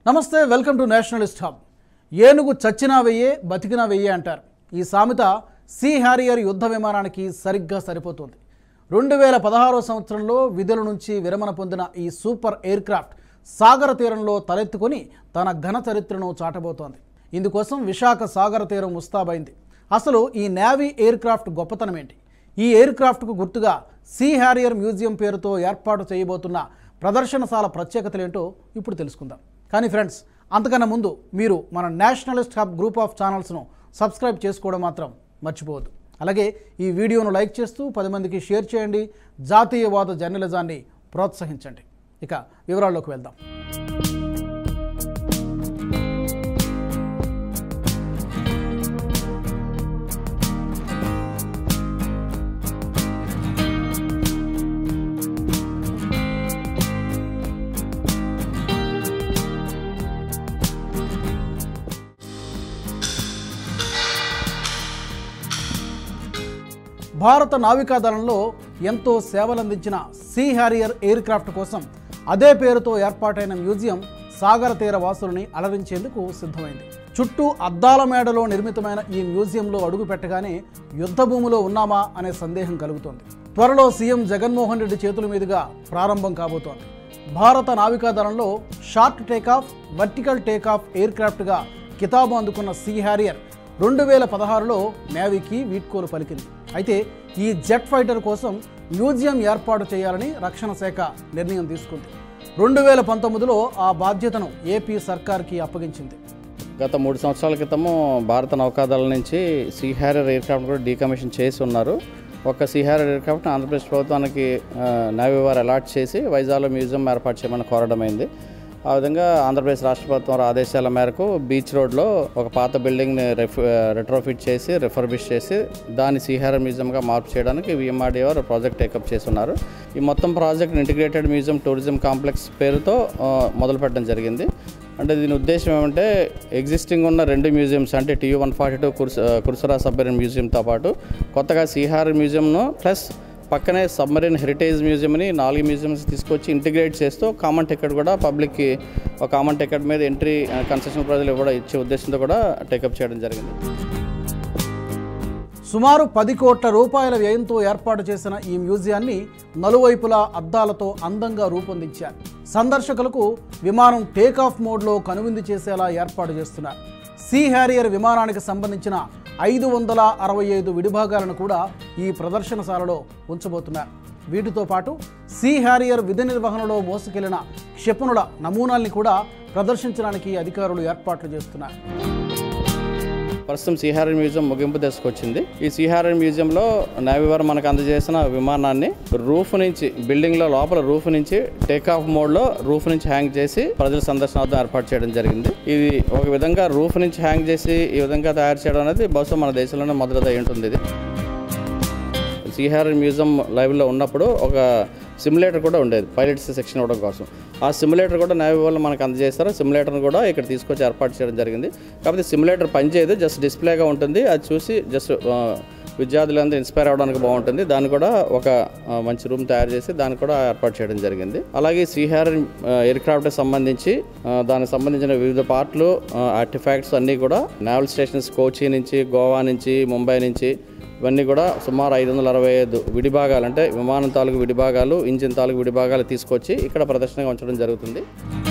నమస్తే welcome to Nationalist hub ఏనుగు చచ్చినా వెయ్యే బతికినా వెయ్యే అంటారు ఈ సామెత సీ హ్యారియర్ యుద్ధ విమానానికి సరిగ్గా సరిపోతుంది రెండు వేల పదహారో సంవత్సరంలో విధుల నుంచి విరమణ పొందిన ఈ సూపర్ ఎయిర్ క్రాఫ్ట్ సాగర తీరంలో తలెత్తుకొని తన ఘన చరిత్రను చాటబోతోంది ఇందుకోసం విశాఖ సాగర తీరం ముస్తాబైంది అసలు ఈ నేవీ ఎయిర్ క్రాఫ్ట్ గొప్పతనం ఏంటి ఈ ఎయిర్ క్రాఫ్ట్కు గుర్తుగా సీ హ్యారియర్ మ్యూజియం పేరుతో ఏర్పాటు చేయబోతున్న ప్రదర్శనశాల ప్రత్యేకతలేంటో ఇప్పుడు తెలుసుకుందాం కానీ ఫ్రెండ్స్ అంతకన్నా ముందు మీరు మన నేషనలిస్ట్ హబ్ గ్రూప్ ఆఫ్ ఛానల్స్ను సబ్స్క్రైబ్ చేసుకోవడం మాత్రం మర్చిపోవద్దు అలాగే ఈ వీడియోను లైక్ చేస్తూ పది మందికి షేర్ చేయండి జాతీయవాద జర్నలిజాన్ని ప్రోత్సహించండి ఇక వివరాల్లోకి వెళ్దాం భారత నావికాదళంలో ఎంతో సేవలందించిన సీ హ్యారియర్ ఎయిర్ క్రాఫ్ట్ కోసం అదే పేరుతో ఏర్పాటైన మ్యూజియం సాగర తీర వాసులని అలరించేందుకు సిద్ధమైంది చుట్టూ అద్దాల మేడలో నిర్మితమైన ఈ మ్యూజియంలో అడుగు పెట్టగానే యుద్ధ భూమిలో ఉన్నామా అనే సందేహం కలుగుతోంది త్వరలో సీఎం జగన్మోహన్ రెడ్డి చేతుల మీదుగా ప్రారంభం కాబోతోంది భారత నావికాదళంలో షార్ట్ టేకాఫ్ వర్టికల్ టేకాఫ్ ఎయిర్ క్రాఫ్ట్గా కితాబు అందుకున్న సీ హ్యారియర్ రెండు వేల పదహారులో నేవీకి వీడ్కోలు పలికింది అయితే ఈ జెట్ ఫైటర్ కోసం మ్యూజియం ఏర్పాటు చేయాలని రక్షణ శాఖ నిర్ణయం తీసుకుంది రెండు వేల పంతొమ్మిదిలో ఆ బాధ్యతను ఏపీ సర్కార్కి అప్పగించింది గత మూడు సంవత్సరాల క్రితము భారత నౌకాదళం నుంచి సీ హ్యారియర్ ఎయిర్క్రాఫ్ట్ కూడా డీకమిషన్ చేసి ఉన్నారు ఒక సీ హ్యారియర్ ఎయిర్క్రాఫ్ట్ ఆంధ్రప్రదేశ్ ప్రభుత్వానికి ఆ, నేవీ వారు అలాట్ చేసి వైజాగ్లో మ్యూజియం ఏర్పాటు చేయమని కోరడమైంది ఆ విధంగా ఆంధ్రప్రదేశ్ రాష్ట్ర ప్రభుత్వం వారి ఆదేశాల మేరకు బీచ్ రోడ్లో ఒక పాత బిల్డింగ్ని రెఫ్ రెట్రోఫిట్ చేసి రిఫర్బిష్ చేసి దాన్ని సీహార మ్యూజియంగా మార్పు చేయడానికి విఎంఆర్డీ వారు ప్రాజెక్ట్ టేకప్ చేస్తున్నారు ఈ మొత్తం project integrated museum tourism complex పేరుతో ఆ, మొదలుపెట్టడం జరిగింది అంటే దీని ఉద్దేశం ఏమంటే ఎగ్జిస్టింగ్ ఉన్న రెండు మ్యూజియంస్ అంటే టీయూ వన్ ఫార్టీ టూ కుర్స కుర్సరా సబ్మెరీన్ మ్యూజియంతో పాటు కొత్తగా సీహార్ మ్యూజియంను ప్లస్ పక్కనే సబ్మరీన్ హెరిటేజ్ మ్యూజియంని నాలుగు మ్యూజియంస్ తీసుకొచ్చి ఇంటిగ్రేట్ చేస్తూ కామన్ టికెట్ కూడా పబ్లిక్కి ఒక కామన్ టికెట్ మీద ఎంట్రీ కన్సెషన్ ప్రజలు కూడా ఇచ్చే ఉద్దేశంతో కూడా టేకప్ చేయడం జరిగింది సుమారు పది కోట్ల రూపాయల వ్యయంతో ఏర్పాటు చేసిన ఈ మ్యూజియాన్ని నలువైపులా అద్దాలతో అందంగా రూపొందించారు సందర్శకులకు విమానం టేకాఫ్ మోడ్లో కనువిందు చేసేలా ఏర్పాటు చేస్తున్నారు సీ హ్యారియర్ విమానానికి సంబంధించిన ఐదు వందల అరవై ఐదు విడిభాగాలను కూడా ఈ ప్రదర్శనశాలలో ఉంచబోతున్నారు వీటితో పాటు సీ హ్యారియర్ విధి నిర్వహణలో మోసుకెళ్లిన క్షిపణుల నమూనాల్ని కూడా ప్రదర్శించడానికి అధికారులు ఏర్పాట్లు చేస్తున్నారు ప్రస్తుతం సీహారన్ మ్యూజియం ముగింపు దశకొచ్చింది ఈ సీహారన్ మ్యూజియంలో నేవీ వారు మనకు అందజేసిన విమానాన్ని రూఫ్ నుంచి బిల్డింగ్లో లోపల రూఫ్ నుంచి టేక్ ఆఫ్ మోడ్లో రూఫ్ నుంచి హ్యాంగ్ చేసి ప్రజల సందర్శనార్థం ఏర్పాటు చేయడం జరిగింది ఇది ఒక విధంగా రూఫ్ నుంచి హ్యాంగ్ చేసి ఈ విధంగా తయారు చేయడం అనేది బహుశా మన దేశంలోనే మొదటిదై ఉంటుంది ఇది సీహారన్ మ్యూజియం లైవ్లో ఉన్నప్పుడు ఒక సిమ్యులేటర్ కూడా ఉండేది పైలట్స్ సెక్షన్ ఇవ్వడం కోసం ఆ సిమ్యులేటర్ కూడా నేవీ వాళ్ళు మనకు అందజేస్తారు సిమ్యులేటర్ని కూడా ఇక్కడ తీసుకొచ్చి ఏర్పాటు చేయడం జరిగింది కాకపోతే సిమ్యులేటర్ పనిచేయదు జస్ట్ డిస్ప్లేగా ఉంటుంది అది చూసి జస్ట్ విద్యార్థులందరూ ఇన్స్పైర్ అవ్వడానికి బాగుంటుంది దాన్ని కూడా ఒక ఆ, మంచి రూమ్ తయారు చేసి దాన్ని కూడా ఏర్పాటు చేయడం జరిగింది అలాగే శ్రీహార్ ఎయిర్ క్రాఫ్ట్కి సంబంధించి ఆ, దానికి సంబంధించిన వివిధ పార్ట్లు ఆర్టిఫాక్ట్స్ అన్నీ కూడా నేవల్ స్టేషన్స్ కోచి నుంచి గోవా నుంచి ముంబై నుంచి ఇవన్నీ కూడా సుమారు ఐదు వందల అరవై ఐదు విడిభాగాలు అంటే విమానం తాలూకు విడిభాగాలు ఇంజిన్ తాలూకు విడిభాగాలు తీసుకొచ్చి ఇక్కడ ప్రదర్శనగా ఉంచడం జరుగుతుంది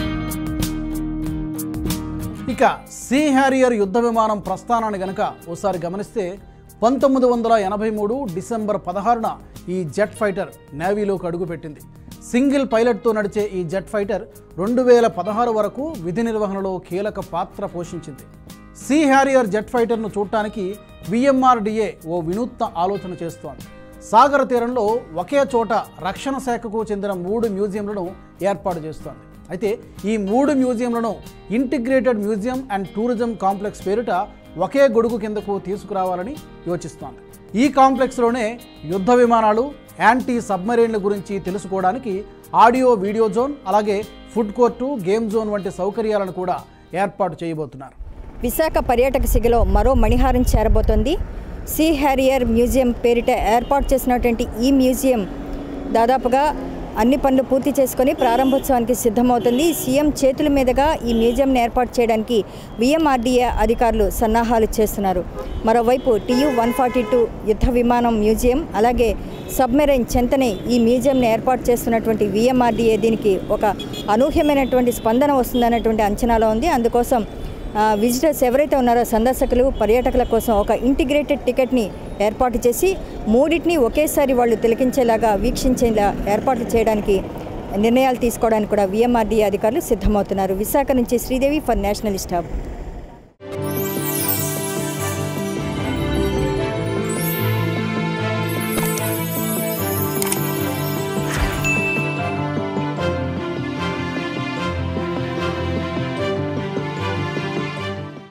ఇక సీ హ్యారియర్ యుద్ధ విమానం ప్రస్థానాన్ని గనక ఓసారి గమనిస్తే పంతొమ్మిది వందల ఎనభై మూడు డిసెంబర్ పదహారున ఈ జెట్ ఫైటర్ నేవీలోకి అడుగుపెట్టింది సింగిల్ పైలట్తో నడిచే ఈ జెట్ ఫైటర్ రెండు వేల పదహారు వరకు విధి నిర్వహణలో కీలక పాత్ర పోషించింది సీ హ్యారియర్ జెట్ ఫైటర్ను చూడటానికి విఎంఆర్డిఏ ఓ వినూత్న ఆలోచన చేస్తోంది సాగర తీరంలో ఒకే చోట రక్షణ శాఖకు చెందిన మూడు మ్యూజియంలను ఏర్పాటు చేస్తోంది అయితే ఈ మూడు మ్యూజియంలను integrated museum and tourism complex పేరిట ఒకే గొడుగు కిందకు తీసుకురావాలని యోచిస్తోంది ఈ కాంప్లెక్స్లోనే యుద్ధ విమానాలు యాంటీ సబ్మరీన్ల గురించి తెలుసుకోవడానికి ఆడియో వీడియో జోన్ అలాగే ఫుడ్ కోర్టు గేమ్ జోన్ వంటి సౌకర్యాలను కూడా ఏర్పాటు చేయబోతున్నారు విశాఖ పర్యాటక సిగలో మరో మణిహారం చేరబోతోంది సీ హ్యారియర్ మ్యూజియం పేరిట ఏర్పాటు చేసినటువంటి ఈ మ్యూజియం దాదాపుగా అన్ని పనులు పూర్తి చేసుకొని ప్రారంభోత్సవానికి సిద్ధమవుతుంది సీఎం చేతుల మీదుగా ఈ మ్యూజియంను ఏర్పాటు చేయడానికి విఎంఆర్డీఏ అధికారులు సన్నాహాలు చేస్తున్నారు మరోవైపు టియు వన్ ఫార్టీ టూ యుద్ధ విమానం మ్యూజియం అలాగే సబ్మెరైన్ చెంతనే ఈ మ్యూజియంను ఏర్పాటు చేస్తున్నటువంటి విఎంఆర్డీఏ దీనికి ఒక అనూహ్యమైనటువంటి స్పందన వస్తుందన్నటువంటి అంచనాలో ఉంది అందుకోసం ఆ, విజిటర్స్ ఎవరైతే ఉన్నారో సందర్శకులు పర్యాటకుల కోసం ఒక ఇంటిగ్రేటెడ్ టికెట్ని ఏర్పాటు చేసి మూడింటిని ఒకేసారి వాళ్ళు తిలకించేలాగా వీక్షించేలా ఏర్పాట్లు చేయడానికి నిర్ణయాలు తీసుకోవడానికి కూడా విఎంఆర్డీ అధికారులు సిద్ధమవుతున్నారు విశాఖ నుంచి శ్రీదేవి ఫర్ నేషనలిస్ట్ హబ్